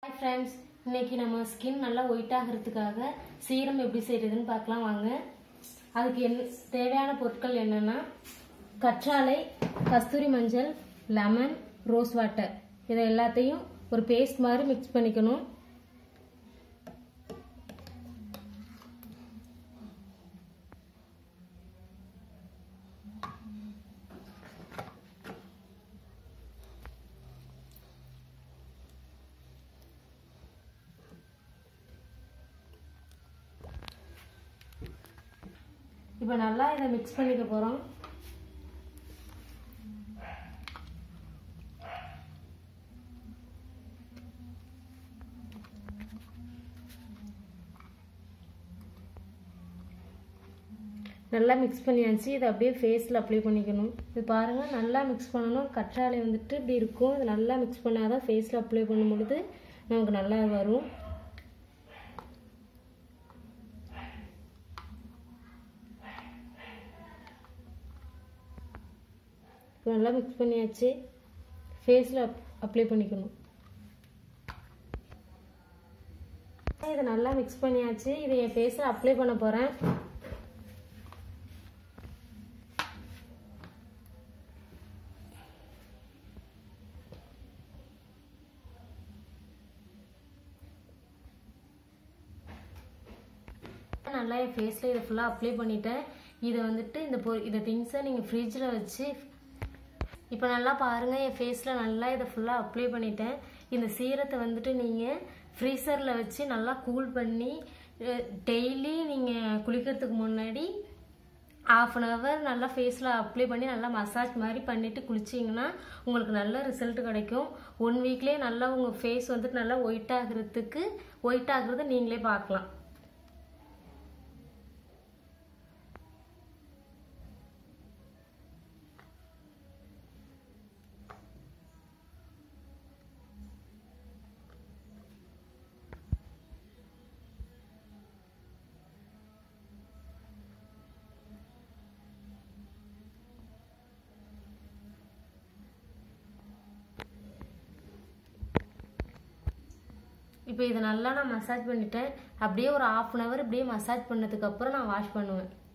hi friends இன்னைக்கு நம்ம skin நல்லா ஒயிட் ஆகிறதுக்காக சீரம் எப்படி செய்யறதுன்னு பார்க்கலாம் வாங்க அதுக்கு என் தேவையான பொருட்கள் என்னன்னா கற்றாழை கஸ்தூரி மஞ்சள் லெமன் ரோஸ் வாட்டர் இதை எல்லாத்தையும் ஒரு பேஸ்ட் மாதிரி மிக்ஸ் பண்ணிக்கணும் இப்போ நல்லா இதை மிக்ஸ் பண்ணிக்க போகிறோம் நல்லா மிக்ஸ் பண்ணியாச்சு இதை அப்படியே ஃபேஸில் அப்ளை பண்ணிக்கணும் இது பாருங்கள் நல்லா மிக்ஸ் பண்ணணும் கற்றாழை வந்துட்டு இப்படி இருக்கும் இது நல்லா மிக்ஸ் பண்ணால் தான் ஃபேஸில் அப்ளை பண்ணும் பொழுது நமக்கு நல்லா வரும் இப்போ நல்லா மிக்ஸ் பண்ணியாச்சு ஃபேஸில் அப்ளை பண்ணிக்கணும் இதை நல்லா மிக்ஸ் பண்ணியாச்சு இதை என் ஃபேஸில் அப்ளை பண்ண போகிறேன் நல்லா என் ஃபேஸில் இதை ஃபுல்லாக அப்ளை பண்ணிட்டேன் இதை வந்துட்டு இந்த பொ இந்த திங்ஸை நீங்கள் ஃப்ரிட்ஜில் வச்சு இப்போ நல்லா பாருங்கள் என் ஃபேஸில் நல்லா இதை ஃபுல்லாக அப்ளை பண்ணிட்டேன் இந்த சீரத்தை வந்துட்டு நீங்கள் ஃப்ரீசரில் வச்சு நல்லா கூல் பண்ணி டெய்லி நீங்கள் குளிக்கிறதுக்கு முன்னாடி ஆஃப் அன் ஹவர் நல்லா ஃபேஸில் அப்ளை பண்ணி நல்லா மசாஜ் மாதிரி பண்ணிவிட்டு குளிச்சிங்கன்னா உங்களுக்கு நல்ல ரிசல்ட் கிடைக்கும் ஒன் வீக்லேயே நல்லா உங்கள் ஃபேஸ் வந்துட்டு நல்லா ஒயிட் ஆகிறதுக்கு ஒயிட் ஆகுறத நீங்களே பார்க்கலாம் இப்போ இதை நல்லா நான் மசாஜ் பண்ணிட்டேன் அப்படியே ஒரு ஆஃப் அன் ஹவர் இப்படியே மசாஜ் பண்ணதுக்கப்புறம் நான் வாஷ் பண்ணுவேன்